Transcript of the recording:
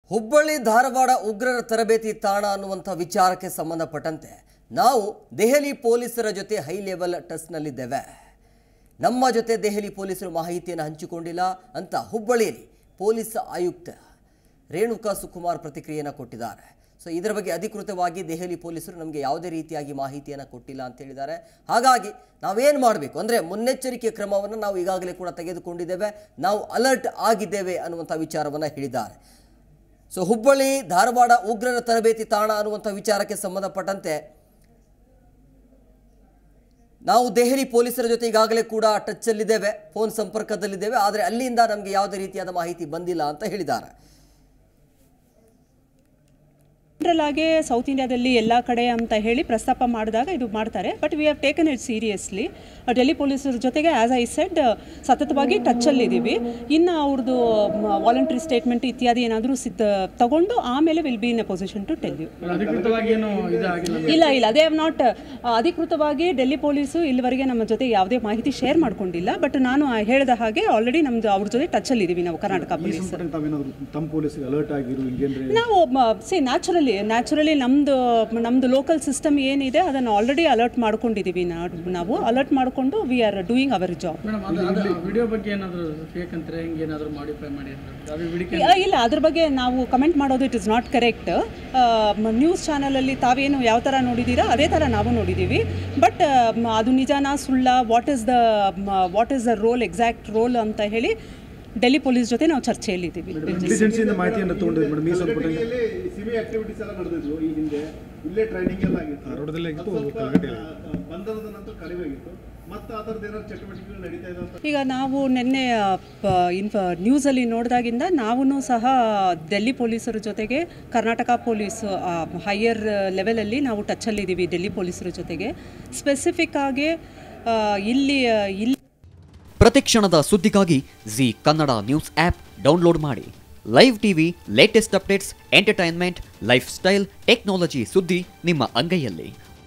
ಹುಬ್ಬಳ್ಳಿ ಧಾರವಾಡ ಉಗ್ರರ ತರಬೇತಿ ತಾಣ ಅನ್ನುವಂಥ ವಿಚಾರಕ್ಕೆ ಸಂಬಂಧಪಟ್ಟಂತೆ ನಾವು ದೆಹಲಿ ಪೊಲೀಸರ ಜೊತೆ ಹೈ ಲೆವೆಲ್ ಟಚ್ನಲ್ಲಿದ್ದೇವೆ ನಮ್ಮ ಜೊತೆ ದೆಹಲಿ ಪೊಲೀಸರು ಮಾಹಿತಿಯನ್ನು ಹಂಚಿಕೊಂಡಿಲ್ಲ ಅಂತ ಹುಬ್ಬಳ್ಳಿಯಲ್ಲಿ ಪೊಲೀಸ್ ಆಯುಕ್ತ ರೇಣುಕಾ ಸುಕುಮಾರ್ ಪ್ರತಿಕ್ರಿಯೆಯನ್ನು ಕೊಟ್ಟಿದ್ದಾರೆ ಸೊ ಇದರ ಬಗ್ಗೆ ಅಧಿಕೃತವಾಗಿ ದೆಹಲಿ ಪೊಲೀಸರು ನಮಗೆ ಯಾವುದೇ ರೀತಿಯಾಗಿ ಮಾಹಿತಿಯನ್ನು ಕೊಟ್ಟಿಲ್ಲ ಅಂತ ಹೇಳಿದ್ದಾರೆ ಹಾಗಾಗಿ ನಾವೇನು ಮಾಡಬೇಕು ಅಂದರೆ ಮುನ್ನೆಚ್ಚರಿಕೆ ಕ್ರಮವನ್ನು ನಾವು ಈಗಾಗಲೇ ಕೂಡ ತೆಗೆದುಕೊಂಡಿದ್ದೇವೆ ನಾವು ಅಲರ್ಟ್ ಆಗಿದ್ದೇವೆ ಅನ್ನುವಂಥ ವಿಚಾರವನ್ನು ಹೇಳಿದ್ದಾರೆ ಸೊ ಹುಬ್ಬಳ್ಳಿ ಧಾರವಾಡ ಉಗ್ರರ ತರಬೇತಿ ತಾಣ ಅನ್ನುವಂಥ ವಿಚಾರಕ್ಕೆ ಸಂಬಂಧಪಟ್ಟಂತೆ ನಾವು ದೆಹಲಿ ಪೊಲೀಸರ ಜೊತೆ ಈಗಾಗಲೇ ಕೂಡ ಟಚ್ಚಲ್ಲಿದ್ದೇವೆ ಫೋನ್ ಸಂಪರ್ಕದಲ್ಲಿದ್ದೇವೆ ಆದರೆ ಅಲ್ಲಿಂದ ನಮಗೆ ಯಾವುದೇ ರೀತಿಯಾದ ಮಾಹಿತಿ ಬಂದಿಲ್ಲ ಅಂತ ಹೇಳಿದ್ದಾರೆ ಜನರಲ್ ಆಗಿ ಸೌತ್ ಇಂಡಿಯಾದಲ್ಲಿ ಎಲ್ಲ ಕಡೆ ಅಂತ ಹೇಳಿ ಪ್ರಸ್ತಾಪ ಮಾಡಿದಾಗ ಇದು ಮಾಡ್ತಾರೆ but we have taken it seriously Delhi ಪೊಲೀಸರ ಜೊತೆಗೆ ಆ್ಯಸ್ ಐ ಸೆಡ್ ಸತತವಾಗಿ ಟಚ್ಚಲ್ಲಿದ್ದೀವಿ ಇನ್ನು ಅವ್ರದ್ದು ವಾಲಂಟ್ರಿ ಸ್ಟೇಟ್ಮೆಂಟ್ ಇತ್ಯಾದಿ ಏನಾದರೂ ಸಿದ್ಧ ತಗೊಂಡು ಆಮೇಲೆ will be in a position to tell you ಅಧಿಕೃತವಾಗಿ ಏನು ಇದಾಗಿಲ್ಲ ಇಲ್ಲ ಇಲ್ಲ ದೇ ಹ್ಯಾವ್ ನಾಟ್ ಅಧಿಕೃತವಾಗಿ ಡೆಲ್ಲಿ ಪೊಲೀಸು ಇಲ್ಲಿವರೆಗೆ ನಮ್ಮ ಜೊತೆ ಯಾವುದೇ ಮಾಹಿತಿ ಶೇರ್ ಮಾಡ್ಕೊಂಡಿಲ್ಲ ಬಟ್ ನಾನು ಹೇಳಿದ ಹಾಗೆ ಆಲ್ರೆಡಿ ನಮ್ಮದು ಅವ್ರ ಜೊತೆ ಟಚ್ಚಲ್ಲಿದ್ದೀವಿ ನಾವು ಕರ್ನಾಟಕ ಈ ಪೊಲೀಸ್ ಸಂಪರ್ಕ ತಾವೇನಾದ್ರು ತಮ್ಮ ಪೊಲೀಸ್ಗೆ ಅಲರ್ಟ್ ಆಗಿರು ಹಿಂಗೇನ್ರಿ ನಾವು ಸಿ ನ್ಯಾಚುರಲಿ ನ್ಯಾಚುರಲಿ ನಮ್ಮದು ನಮ್ಮದು ಲೋಕಲ್ ಸಿಸ್ಟಮ್ ಏನಿದೆ ಅದನ್ನು ಆಲ್ರೆಡಿ ಅಲರ್ಟ್ ಮಾಡ್ಕೊಂಡಿದ್ದೀವಿ ನಾ- ನಾವು ಅಲರ್ಟ್ ಮಾಡಿಕೊಂಡು we are doing our job madam ಅದು ಅದು ವಿಡಿಯೋ ಬಗ್ಗೆ ಏನಾದರೂ ಫೇಕ್ ಅಂತಾರೆ ಹಿಂಗೆ ಏನಾದರೂ ಮಾಡಿಫೈ ಮಾಡಿ ಅದು ವಿಡಿಯೋ ಇಲ್ಲ ಅದ್ರ ಬಗ್ಗೆ ನಾವು ಕಮೆಂಟ್ ಮಾಡೋದು it is not correct news ಚಾನಲಲ್ಲಿ ತಾವೇನು ಯಾವ ಥರ ನೋಡಿದ್ದೀರಾ ಅದೇ ಥರ ನಾವು ನೋಡಿದ್ದೀವಿ ಬಟ್ ಅದು ನಿಜಾನ ಸುಳ್ಳ what is the what is the role exact role ಅಂತ ಹೇಳಿ ಡೆಲ್ಲಿ ಪೊಲೀಸ್ ಜೊತೆ ನಾವು ಚರ್ಚೆಯಲ್ಲಿದ್ದೀವಿ ಇಂಟೆಲಿಜೆನ್ಸಿಯಿಂದ ಮಾಹಿತಿಯನ್ನು ತಗೊಂಡಿದ್ರು ಮೇಡಮ್ ಈ ಸಂಪರ್ಕ ಇಲ್ಲಿ ಸಿವಿ ಆಕ್ಟಿವಿಟೀಸ್ ಎಲ್ಲ ನಡೆದಿದ್ವು ಈ ಹಿಂದೆ ಇಲ್ಲೇ ಟ್ರೈನಿಂಗ್ ಎಲ್ಲ ಆಗಿತ್ತು ರೋಡದಲ್ಲೇ ಆಗಿತ್ತು, ಅದು ಸ್ವಲ್ಪ, ಕಲಗಟ್ಟೆ ಆ, ಬಂಧನದ ನಂತರ ಕಡಿಮೆ ಆಗಿತ್ತು ಮತ್ತೆ ಆ ಥರದ್ದು ಏನಾದ್ರು ಚಟುವಟಿಕೆಗಳು ನಡೀತಾ ಇದೆ ಅಂತ ಈಗ ನಾವು ನಿನ್ನೆ ಇನ್ಫ ನ್ಯೂಸಲ್ಲಿ ನೋಡಿದಾಗಿಂದ ನಾವೂ ಸಹ ಡೆಲ್ಲಿ ಪೊಲೀಸರ ಜೊತೆಗೆ ಕರ್ನಾಟಕ ಪೊಲೀಸ್ ಹೈಯರ್ ಲೆವೆಲಲ್ಲಿ ನಾವು ಟಚ್ಚಲ್ಲಿದ್ದೀವಿ ಡೆಲ್ಲಿ ಪೊಲೀಸರ ಜೊತೆಗೆ ಸ್ಪೆಸಿಫಿಕ್ ಆಗಿ ಆ, ಇಲ್ಲಿ ಇಲ್ಲಿ ಪ್ರತಿಕ್ಷಣದ ಸುದ್ದಿಗಾಗಿ Zee Kannada news app download ಮಾಡಿ live TV latest updates entertainment lifestyle technology ಸುದ್ದಿ ನಿಮ್ಮ ಅಂಗೈಯಲ್ಲಿ